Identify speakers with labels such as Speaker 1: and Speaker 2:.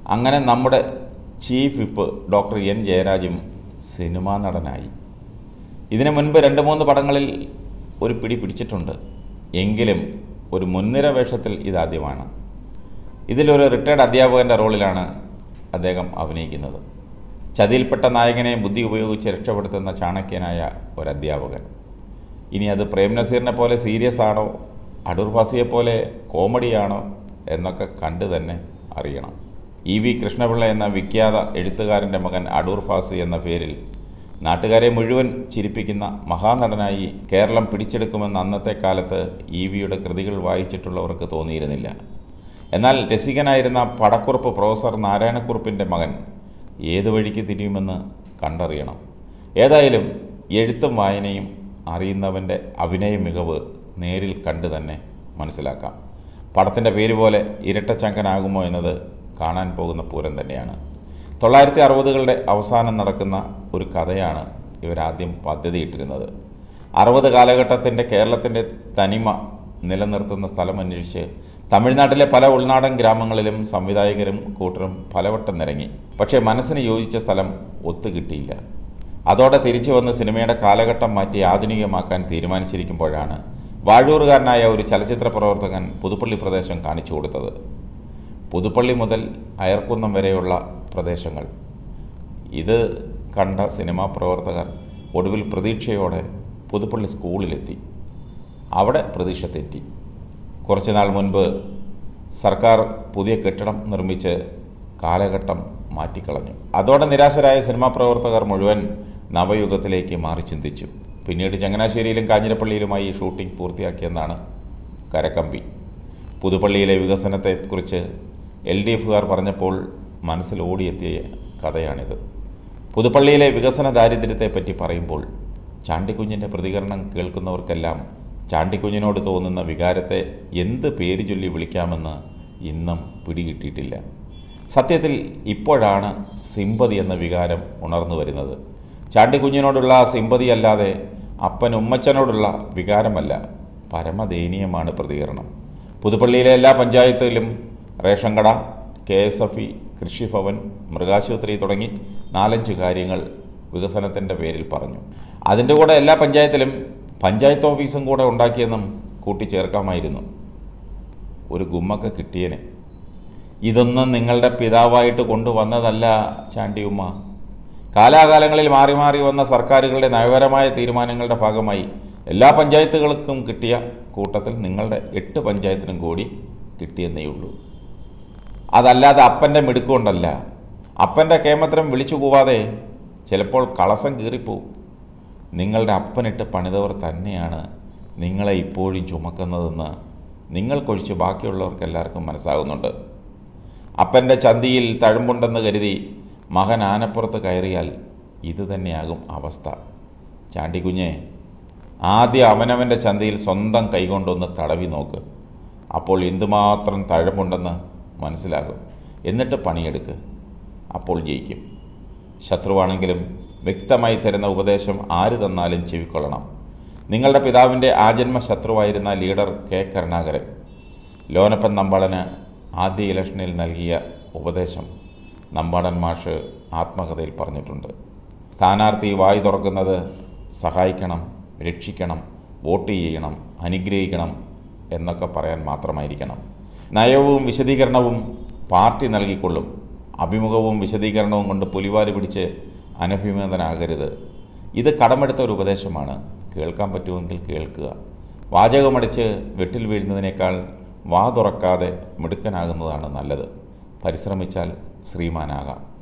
Speaker 1: അങ്ങനെ നമ്മുടെ chief whip doctor N ജയരാജും സിനിമാ നടനായി ഇതിനു മുൻപ് രണ്ട് മൂന്ന് പടങ്ങളിൽ ഒരു പിടി പിടിച്ചിട്ടുണ്ട് എങ്കിലും ഒരു മുൻനിര വേഷത്തിൽ ഇതാദ്യമാണ് ഇതിലൊരു റിട്ടയർഡ് അധ്യാപകൻ്റെ റോളിലാണ് അദ്ദേഹം അഭിനയിക്കുന്നത് ചതിയിൽപ്പെട്ട നായകനെ ബുദ്ധി ഉപയോഗിച്ച് രക്ഷപ്പെടുത്തുന്ന ചാണക്യനായ ഒരു അധ്യാപകൻ ഇനി അത് പ്രേം നസീറിനെ പോലെ സീരിയസ് ആണോ അടൂർ ഭാസിയെ പോലെ കോമഡിയാണോ എന്നൊക്കെ കണ്ടു തന്നെ അറിയണം ഇ വി കൃഷ്ണപിള്ള എന്ന വിഖ്യാത എഴുത്തുകാരൻ്റെ മകൻ അടൂർ ഫാസി എന്ന പേരിൽ നാട്ടുകാരെ മുഴുവൻ ചിരിപ്പിക്കുന്ന മഹാനടനായി കേരളം പിടിച്ചെടുക്കുമെന്ന് അന്നത്തെ കാലത്ത് ഇ വിയുടെ കൃതികൾ വായിച്ചിട്ടുള്ളവർക്ക് തോന്നിയിരുന്നില്ല എന്നാൽ രസികനായിരുന്ന പടക്കുറുപ്പ് പ്രൊഫസർ നാരായണക്കുറുപ്പിൻ്റെ മകൻ ഏത് വഴിക്ക് തിരിയുമെന്ന് കണ്ടറിയണം ഏതായാലും എഴുത്തും വായനയും അറിയുന്നവൻ്റെ അഭിനയ മികവ് നേരിൽ കണ്ടു തന്നെ മനസ്സിലാക്കാം പടത്തിൻ്റെ പേര് പോലെ ഇരട്ടച്ചങ്കനാകുമോ എന്നത് കാണാൻ പോകുന്ന പൂരം തന്നെയാണ് തൊള്ളായിരത്തി അറുപതുകളുടെ അവസാനം നടക്കുന്ന ഒരു കഥയാണ് ഇവരാദ്യം പദ്ധതിയിട്ടിരുന്നത് അറുപത് കാലഘട്ടത്തിൻ്റെ കേരളത്തിൻ്റെ തനിമ നിലനിർത്തുന്ന സ്ഥലം അന്വേഷിച്ച് തമിഴ്നാട്ടിലെ പല ഉൾനാടൻ ഗ്രാമങ്ങളിലും സംവിധായകരും കൂട്ടരും പലവട്ടം നിരങ്ങി പക്ഷേ മനസ്സിന് യോജിച്ച സ്ഥലം ഒത്തുകിട്ടിയില്ല അതോടെ തിരിച്ചു വന്ന് സിനിമയുടെ കാലഘട്ടം മാറ്റി ആധുനികമാക്കാൻ തീരുമാനിച്ചിരിക്കുമ്പോഴാണ് വാഴൂറുകാരനായ ഒരു ചലച്ചിത്ര പ്രവർത്തകൻ പുതുപ്പള്ളി പ്രദേശം കാണിച്ചു കൊടുത്തത് പുതുപ്പള്ളി മുതൽ അയർക്കുന്നം വരെയുള്ള പ്രദേശങ്ങൾ ഇത് കണ്ട സിനിമാ പ്രവർത്തകർ ഒടുവിൽ പ്രതീക്ഷയോടെ പുതുപ്പള്ളി സ്കൂളിലെത്തി അവിടെ പ്രതീക്ഷ തെറ്റി കുറച്ച് നാൾ മുൻപ് സർക്കാർ പുതിയ കെട്ടിടം നിർമ്മിച്ച് കാലഘട്ടം മാറ്റിക്കളഞ്ഞു അതോടെ നിരാശരായ സിനിമാ പ്രവർത്തകർ മുഴുവൻ നവയുഗത്തിലേക്ക് മാറി ചിന്തിച്ചു പിന്നീട് ചങ്ങനാശ്ശേരിയിലും കാഞ്ഞിരപ്പള്ളിയിലുമായി ഷൂട്ടിംഗ് പൂർത്തിയാക്കിയെന്നാണ് കരക്കമ്പി പുതുപ്പള്ളിയിലെ വികസനത്തെക്കുറിച്ച് എൽ ഡി എഫുകാർ പറഞ്ഞപ്പോൾ മനസ്സിൽ ഓടിയെത്തിയ കഥയാണിത് പുതുപ്പള്ളിയിലെ വികസന ദാരിദ്ര്യത്തെപ്പറ്റി പറയുമ്പോൾ ചാണ്ടിക്കുഞ്ഞിൻ്റെ പ്രതികരണം കേൾക്കുന്നവർക്കെല്ലാം ചാണ്ടിക്കുഞ്ഞിനോട് തോന്നുന്ന വികാരത്തെ എന്ത് പേര് ചൊല്ലി വിളിക്കാമെന്ന് ഇന്നും പിടികിട്ടിയിട്ടില്ല സത്യത്തിൽ ഇപ്പോഴാണ് സിമ്പതി എന്ന വികാരം ഉണർന്നു വരുന്നത് ചാണ്ടിക്കുഞ്ഞിനോടുള്ള സിമ്പതി അല്ലാതെ അപ്പൻ ഉമ്മച്ചനോടുള്ള വികാരമല്ല പരമദയനീയമാണ് പ്രതികരണം പുതുപ്പള്ളിയിലെ എല്ലാ പഞ്ചായത്തിലും റേഷൻ കട K S F E Krishibhavan മൃഗാശുപത്രി തുടങ്ങി നാലഞ്ച് കാര്യങ്ങൾ വികസനത്തിൻ്റെ പേരിൽ പറഞ്ഞു അതിൻ്റെ കൂടെ എല്ലാ പഞ്ചായത്തിലും പഞ്ചായത്ത് ഓഫീസും കൂടെ ഉണ്ടാക്കിയെന്നും കൂട്ടിച്ചേർക്കാമായിരുന്നു ഒരു ഗുമ്മൊക്കെ കിട്ടിയനെ ഇതൊന്നും നിങ്ങളുടെ പിതാവായിട്ട് കൊണ്ടുവന്നതല്ല ചാണ്ടിയുമ്മ കാലാകാലങ്ങളിൽ മാറി മാറി വന്ന സർക്കാരുകളുടെ നയപരമായ തീരുമാനങ്ങളുടെ ഭാഗമായി എല്ലാ പഞ്ചായത്തുകൾക്കും കിട്ടിയ കൂട്ടത്തിൽ നിങ്ങളുടെ എട്ട് പഞ്ചായത്തിനും കൂടി കിട്ടിയെന്നേ ഉള്ളൂ അതല്ലാതെ അപ്പൻ്റെ മിടുക്കുകൊണ്ടല്ല അപ്പൻ്റെ കേമത്തരം വിളിച്ചു കൂവാതെ ചിലപ്പോൾ കളസം കീറിപ്പോവും നിങ്ങളുടെ അപ്പനിട്ട് പണിതവർ തന്നെയാണ് നിങ്ങളെ ഇപ്പോഴും ചുമക്കുന്നതെന്ന് നിങ്ങൾക്കൊഴിച്ച് ബാക്കിയുള്ളവർക്ക് എല്ലാവർക്കും മനസ്സാകുന്നുണ്ട് അപ്പൻ്റെ ചന്തിയിൽ തഴമ്പുണ്ടെന്ന് കരുതി മകൻ ആനപ്പുറത്ത് കയറിയാൽ ഇത് തന്നെയാകും അവസ്ഥ ചാണ്ടിക്കുഞ്ഞെ ആദ്യം അവനവൻ്റെ ചന്തയിൽ സ്വന്തം കൈകൊണ്ടൊന്ന് തടവി നോക്ക് അപ്പോൾ എന്തുമാത്രം തഴമ്പുണ്ടെന്ന് മനസ്സിലാകും എന്നിട്ട് പണിയെടുക്ക് അപ്പോൾ ജയിക്കും ശത്രുവാണെങ്കിലും വ്യക്തമായി തരുന്ന ഉപദേശം ആര് തന്നാലും ചെവിക്കൊള്ളണം നിങ്ങളുടെ പിതാവിൻ്റെ ആജന്മ ശത്രുവായിരുന്ന ലീഡർ കെ കരുണാകരൻ ലോനപ്പൻ നമ്പാടന് ആദ്യ ഇലക്ഷനിൽ നൽകിയ ഉപദേശം നമ്പാടൻ മാഷ് ആത്മകഥയിൽ പറഞ്ഞിട്ടുണ്ട് സ്ഥാനാർത്ഥി വായി തുറക്കുന്നത് സഹായിക്കണം രക്ഷിക്കണം വോട്ട് ചെയ്യണം അനുഗ്രഹിക്കണം എന്നൊക്കെ പറയാൻ മാത്രമായിരിക്കണം നയവും വിശദീകരണവും പാർട്ടി നൽകിക്കൊള്ളും അഭിമുഖവും വിശദീകരണവും കൊണ്ട് പുലിവാല് പിടിച്ച് അനഭിമതനാകരുത് ഇത് കടമെടുത്ത ഒരു ഉപദേശമാണ് കേൾക്കാൻ പറ്റുമെങ്കിൽ കേൾക്കുക വാചകമടിച്ച് വെട്ടിൽ വീഴുന്നതിനേക്കാൾ വാ തുറക്കാതെ മിടുക്കനാകുന്നതാണ് നല്ലത് പരിശ്രമിച്ചാൽ ശ്രീമാനാകാം